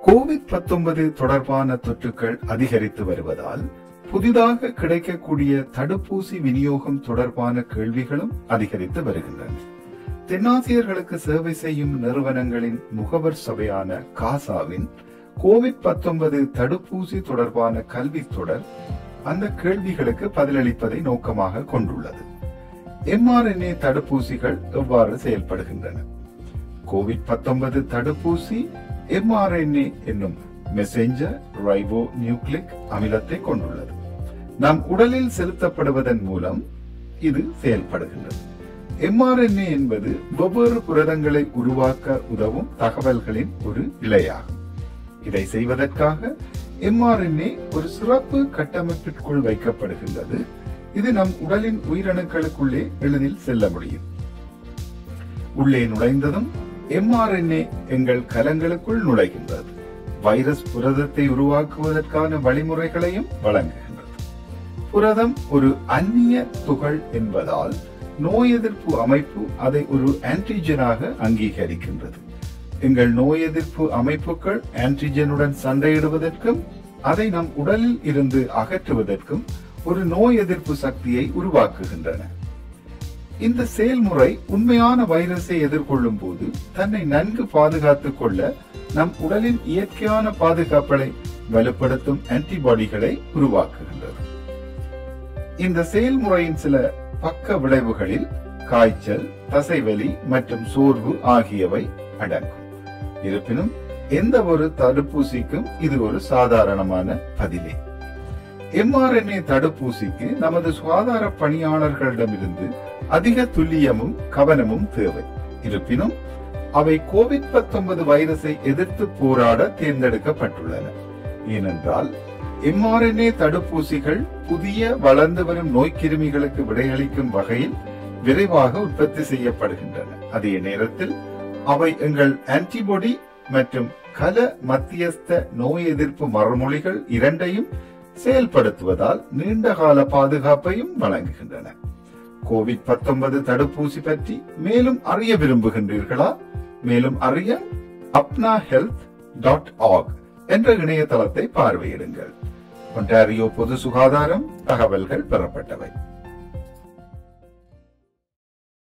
Covid 19 தொடர்பான தொற்றுக்கள் அதிகரித்து வருவதால் புதிதாக கிடைக்கக்கூடிய தடுப்பூசி விநியோகம் தொடர்பான கேள்விகளும் அதிகரித்து வருகின்றன தென்னாசியர்களுக்கு சேவை செய்யும் நிறுவனங்களின் முகவர் சபையான காசாவின் கோவிட் 19 தடுப்பூசி தொடர்பான கல்வி தொடர் அந்த கேள்விகளுக்கு பதிலளிப்பதை நோக்கமாக கொண்டுள்ளது எம்ஆர்என்ஏ தடுப்பூசிகள் எவ்வாறு செயல்படுகின்றன கோவிட் 19 தடுப்பூசி எம்ஆர்என்ஏ என்னும் மெசேஞ்சர் ரைபோ நியூக்ளிக் அமிலத்தை கொண்டுள்ளது நம் உடலில் செலுத்தப்படுவதன் மூலம் இது செயல்படுகின்றது எம்ஆர்என்ஏ என்பது வெவ்வேறு புரதங்களை உருவாக்க உதவும் தகவல்களின் ஒரு இழையாகும் இதை செய்வதற்காக எம்ஆர்என்ஏ ஒரு சிறப்பு கட்டமைப்பிற்குள் வைக்கப்படுகின்றது இது நம் உடலின் உயிரணுக்களுக்குள்ளே எளிதில் செல்ல முடியும் உள்ளே நுழைந்ததும் எம்ஆர்என்ஏ எங்கள் கலங்களுக்குள் நுழைகின்றது வைரஸ் புரதத்தை உருவாக்குவதற்கான வழிமுறைகளையும் வழங்குகின்றது புரதம் ஒரு அந்நிய துகள் என்பதால் நோய் எதிர்ப்பு அமைப்பு அதை ஒரு ஆன்டிஜனாக அங்கீகரிக்கின்றது எங்கள் நோய் எதிர்ப்பு அமைப்புகள் ஆன்டிஜனுடன் சண்டையிடுவதற்கும் அதை நம் உடலில் இருந்து அகற்றுவதற்கும் ஒரு நோய் எதிர்ப்பு சக்தியை உருவாக்குகின்றன இந்த செயல்முறை உண்மையான வைரஸை எதிர்கொள்ளும் போது தன்னை நன்கு பாதுகாத்துக் கொள்ள நம் உடலின் இயற்கையான பாதுகாப்பை வலுப்படுத்தும் ஆன்டிபாடிகளை உருவாக்குகின்றது இந்த செயல்முறையின் சில பக்க விளைவுகளில் காய்ச்சல் தசைவலி மற்றும் சோர்வு ஆகியவை அடங்கும் இருப்பினும் எந்த ஒரு தடுப்பூசிக்கும் இது ஒரு சாதாரணமான பதிலே எம்ஆர்என்ஏ தடுப்பூசிக்கு நமது சுகாதார பணியாளர்களிடமிருந்து அதிக துல்லியமும் கவனமும் தேவை இருப்பினும் அவை கோவிட் 19 வைரஸை எதிர்த்து போராட தேர்ந்தெடுக்கப்பட்டுள்ளன ஏனென்றால் எம்ஆர்என்ஏ தடுப்பூசிகள் புதிய வளர்ந்து வரும் நோய்க்கிருமிகளுக்கு விடையளிக்கும் வகையில் விரைவாக உற்பத்தி செய்யப்படுகின்றன அதே நேரத்தில் அவை எங்கள் ஆன்டிபாடி மற்றும் கல மத்தியஸ்த நோய் எதிர்ப்பு மறுமொழிகள் இரண்டையும் செயல்படுத்துவதால் நீண்டகால பாதுகாப்பையும் வழங்குகின்றன கோவிட் 19 தடுப்பூசி பற்றி மேலும் அறிய விரும்புகின்றீர்களா மேலும் அறிய அப்னா ஹெல்த் டாட் ஆக் என்ற இணையதளத்தை பார்வையிடுங்கள் ஒன்டாரியோ பொது சுகாதாரம் தகவல்கள் பெறப்பட்டவை